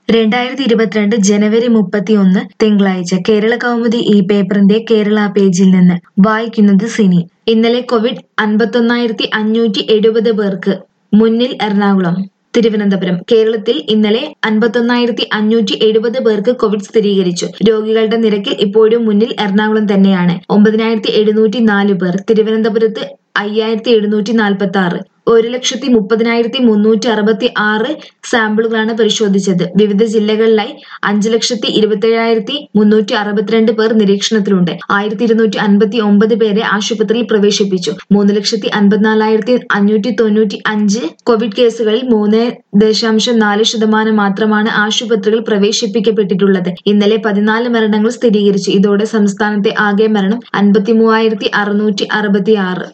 രണ്ടായിരത്തി ഇരുപത്തിരണ്ട് ജനുവരി മുപ്പത്തിയൊന്ന് തിങ്കളാഴ്ച കേരള കൗമുദി ഈ പേപ്പറിന്റെ കേരള പേജിൽ നിന്ന് വായിക്കുന്നത് സിനി ഇന്നലെ കോവിഡ് അൻപത്തൊന്നായിരത്തി അഞ്ഞൂറ്റി എഴുപത് പേർക്ക് മുന്നിൽ എറണാകുളം തിരുവനന്തപുരം കേരളത്തിൽ ഇന്നലെ അൻപത്തൊന്നായിരത്തി അഞ്ഞൂറ്റി എഴുപത് പേർക്ക് കോവിഡ് സ്ഥിരീകരിച്ചു രോഗികളുടെ നിരക്കിൽ ഇപ്പോഴും മുന്നിൽ എറണാകുളം തന്നെയാണ് ഒമ്പതിനായിരത്തി എഴുന്നൂറ്റി നാല് പേർ തിരുവനന്തപുരത്ത് അയ്യായിരത്തി എഴുന്നൂറ്റി നാൽപ്പത്തി ആറ് ഒരു ലക്ഷത്തി മുപ്പതിനായിരത്തി മുന്നൂറ്റി അറുപത്തി ആറ് സാമ്പിളുകളാണ് പരിശോധിച്ചത് വിവിധ ജില്ലകളിലായി അഞ്ച് ലക്ഷത്തി ഇരുപത്തേഴായിരത്തി മുന്നൂറ്റി അറുപത്തിരണ്ട് പേർ നിരീക്ഷണത്തിലുണ്ട് ആയിരത്തി ഇരുന്നൂറ്റി അൻപത്തി ഒമ്പത് പേരെ ആശുപത്രിയിൽ പ്രവേശിപ്പിച്ചു മൂന്ന് ലക്ഷത്തി അൻപത്തിനാലായിരത്തി അഞ്ഞൂറ്റി തൊണ്ണൂറ്റി അഞ്ച് കോവിഡ് കേസുകളിൽ മൂന്ന് ദശാംശം നാല് ശതമാനം മാത്രമാണ് ആശുപത്രികൾ പ്രവേശിപ്പിക്കപ്പെട്ടിട്ടുള്ളത് ഇന്നലെ പതിനാല് മരണങ്ങൾ സ്ഥിരീകരിച്ചു ഇതോടെ സംസ്ഥാനത്തെ ആകെ മരണം അൻപത്തി മൂവായിരത്തി അറുന്നൂറ്റി അറുപത്തി ആറ്